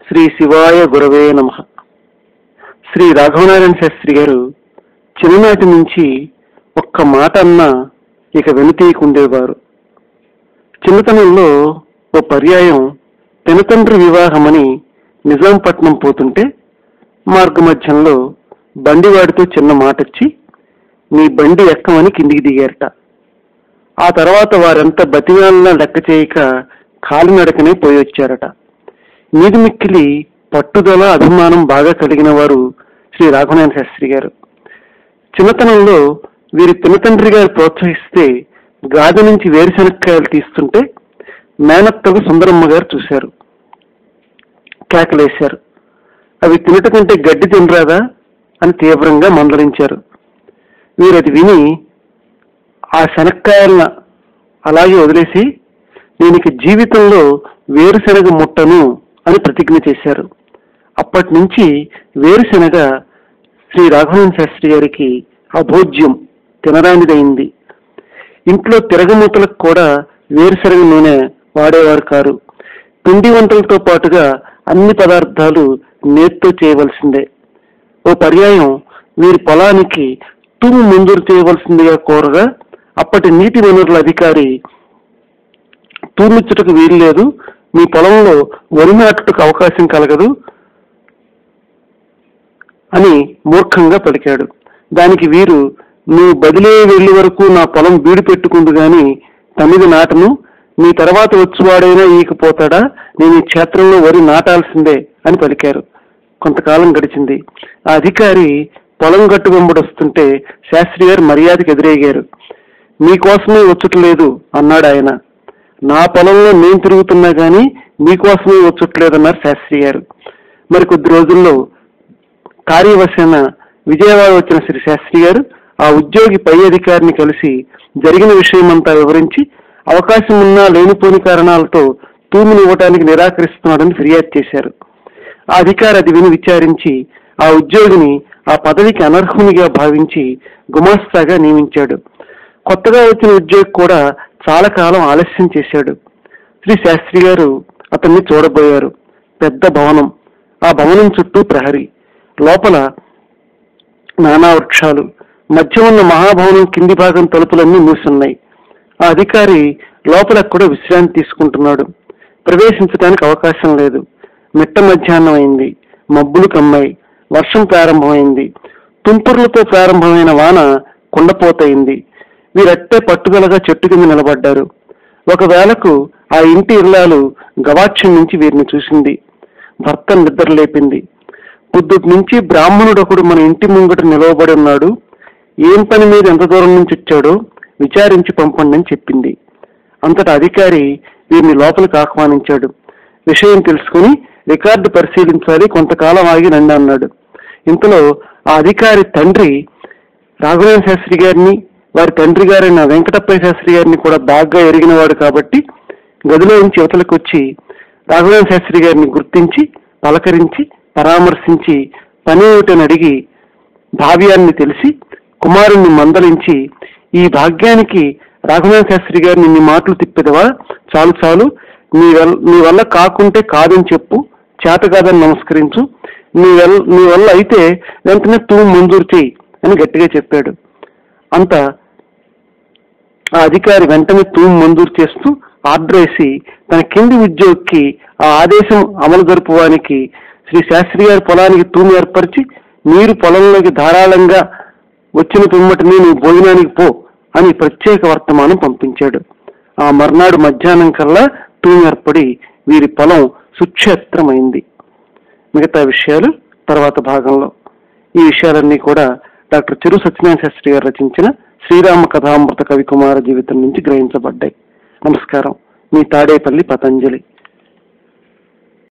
శ్రీ శివాయ గురవే నమ శ్రీ రాఘవనారాయణ శాస్త్రి గారు చిన్ననాటి నుంచి ఒక్క మాట అన్నా ఇక వెనుతీయకుండేవారు చిన్నతనంలో ఓ పర్యాయం పెనతండ్రి వివాహమని నిజాంపట్నం పోతుంటే మార్గమధ్యంలో బండివాడితో చిన్న మాటొచ్చి నీ బండి ఎక్కమని కిందికి దిగారట ఆ తర్వాత వారంతా బతిమాలన లెక్క చేయక కాలినడకనే పోయి వచ్చారట మీది మిక్కిలి పట్టుదల అభిమానం బాగా కలిగిన వారు శ్రీ రాఘవనారాయణ శాస్త్రి గారు చిన్నతనంలో వీరి పినతండ్రి గారు ప్రోత్సహిస్తే గాది నుంచి వేరుశనక్కాయలు తీస్తుంటే మేనత్తకు సుందరమ్మ గారు చూశారు కేకలేశారు అవి తినట కంటే గడ్డి తినరాదా అని తీవ్రంగా మందలించారు వీరది విని ఆ శనక్కాయలను అలాగే వదిలేసి నేను ఇక జీవితంలో వేరుశనగ ముట్టను అని ప్రతిజ్ఞ చేశారు అప్పటి నుంచి వేరుశనగ శ్రీ రాఘవన్ శాస్త్రి గారికి అభోజ్యం తినరానిదైంది ఇంట్లో తిరగమూతలకు కూడా వేరుశనగ నూనె వాడేవారు కారు పిండి వంటలతో పాటుగా అన్ని పదార్థాలు నేతితో చేయవలసిందే ఓ పర్యాయం వీరి పొలానికి తూము మంజూరు చేయవలసిందిగా కోరగా అప్పటి నీటి వనరుల అధికారి తూమిచ్చుటకు వీలు లేదు మీ పొలంలో వరి నాటుటకు అవకాశం కలగదు అని మూర్ఖంగా పలికాడు దానికి వీరు నువ్వు బదిలీ వెళ్లి వరకు నా పొలం బీడు పెట్టుకుందు గాని తమిది నాటను నీ తర్వాత వచ్చువాడైనా ఈకపోతాడా నేను ఈ క్షేత్రంలో వరి నాటాల్సిందే అని పలికారు కొంతకాలం గడిచింది ఆ అధికారి పొలం గట్టు వెంబడొస్తుంటే శాస్త్రి గారు మర్యాదకి ఎదురేగారు మీకోసమే వచ్చుటలేదు అన్నాడు ఆయన నా పొలంలో నేను తిరుగుతున్నా గాని మీకోసమే వచ్చుట్లేదన్నారు శాస్త్రి గారు మరి కొద్ది రోజుల్లో కార్యవశాన విజయవాడ వచ్చిన శ్రీ శాస్త్రి గారు ఆ ఉద్యోగి పై అధికారిని కలిసి జరిగిన విషయమంతా వివరించి అవకాశం ఉన్నా లేనిపోని కారణాలతో తూమును ఇవ్వటానికి నిరాకరిస్తున్నాడని ఫిర్యాదు చేశారు ఆ అధికారి అది విని విచారించి ఆ ఉద్యోగిని ఆ పదవికి అనర్హునిగా భావించి గుమాస్తాగా నియమించాడు కొత్తగా వచ్చిన ఉద్యోగి కూడా చాలా కాలం ఆలస్యం చేశాడు శ్రీ శాస్త్రి గారు అతన్ని చూడబోయారు పెద్ద భవనం ఆ భవనం చుట్టూ ప్రహరీ లోపల నానా వృక్షాలు మధ్య ఉన్న మహాభవనం కింది భాగం తలుపులన్నీ మూసున్నాయి ఆ అధికారి లోపల కూడా విశ్రాంతి తీసుకుంటున్నాడు ప్రవేశించడానికి అవకాశం లేదు మిట్ట మధ్యాహ్నం అయింది మబ్బులు కమ్మాయి వర్షం ప్రారంభమైంది తుంపర్లతో ప్రారంభమైన వాన కుండపోతయింది వీరట్టే పట్టుదలగా చెట్టు కింద నిలబడ్డారు ఒకవేళకు ఆ ఇంటి ఇల్లాలు గవాక్షం నుంచి వీరిని చూసింది భర్త నిద్ర లేపింది పొద్దుటి నుంచి బ్రాహ్మణుడొకడు మన ఇంటి ముంగట నిలవబడి ఉన్నాడు ఏం పని మీద ఎంత దూరం నుంచి వచ్చాడో విచారించి పంపండి అని చెప్పింది అంతటా అధికారి వీరిని లోపలికి ఆహ్వానించాడు విషయం తెలుసుకుని రికార్డు పరిశీలించాలి కొంతకాలం ఆగి రండి అన్నాడు ఇంతలో ఆ అధికారి తండ్రి రాఘవేంద్ర శాస్త్రి గారిని వారి తండ్రి గారైన వెంకటప్పయ్య శాస్త్రి గారిని కూడా బాగా ఎరిగినవాడు కాబట్టి గదిలో నుంచి యువతలకు వచ్చి రాఘవేంద్ర శాస్త్రి గారిని గుర్తించి పలకరించి పరామర్శించి పని ఏమిటని అడిగి భావ్యాన్ని తెలిసి కుమారుణ్ణి మందలించి ఈ భాగ్యానికి రాఘవేంద్ర శాస్త్రి గారిని నీ మాటలు తిప్పెదవా చాలు చాలు నీ వల్ల నీ వల్ల కాకుంటే కాదని చెప్పు చేత కాదని నమస్కరించు నీ వల్ల నీ వల్ల అయితే వెంటనే తూ మంజూరు చేయి అని గట్టిగా చెప్పాడు అంత ఆ అధికారి వెంటనే తూము మంజూరు చేస్తూ ఆర్డర్ వేసి తన కింది ఉద్యోగికి ఆ ఆదేశం అమలు జరుపువానికి శ్రీ శాస్త్రి గారి పొలానికి తూము ఏర్పరిచి నీరు పొలంలోకి ధారాళంగా వచ్చిన పిమ్మటిని నువ్వు భోజనానికి పో అని ప్రత్యేక వర్తమానం పంపించాడు ఆ మర్నాడు మధ్యాహ్నం కల్లా తూము ఏర్పడి వీరి పొలం సుక్షేత్రమైంది మిగతా విషయాలు తర్వాత భాగంలో ఈ విషయాలన్నీ కూడా డాక్టర్ చెరు సత్యనారాయణ శాస్త్రి గారు రచించిన శ్రీరామ కథామృత కవికుమార జీవితం నుంచి గ్రహించబడ్డాయి నమస్కారం మీ తాడేపల్లి పతంజలి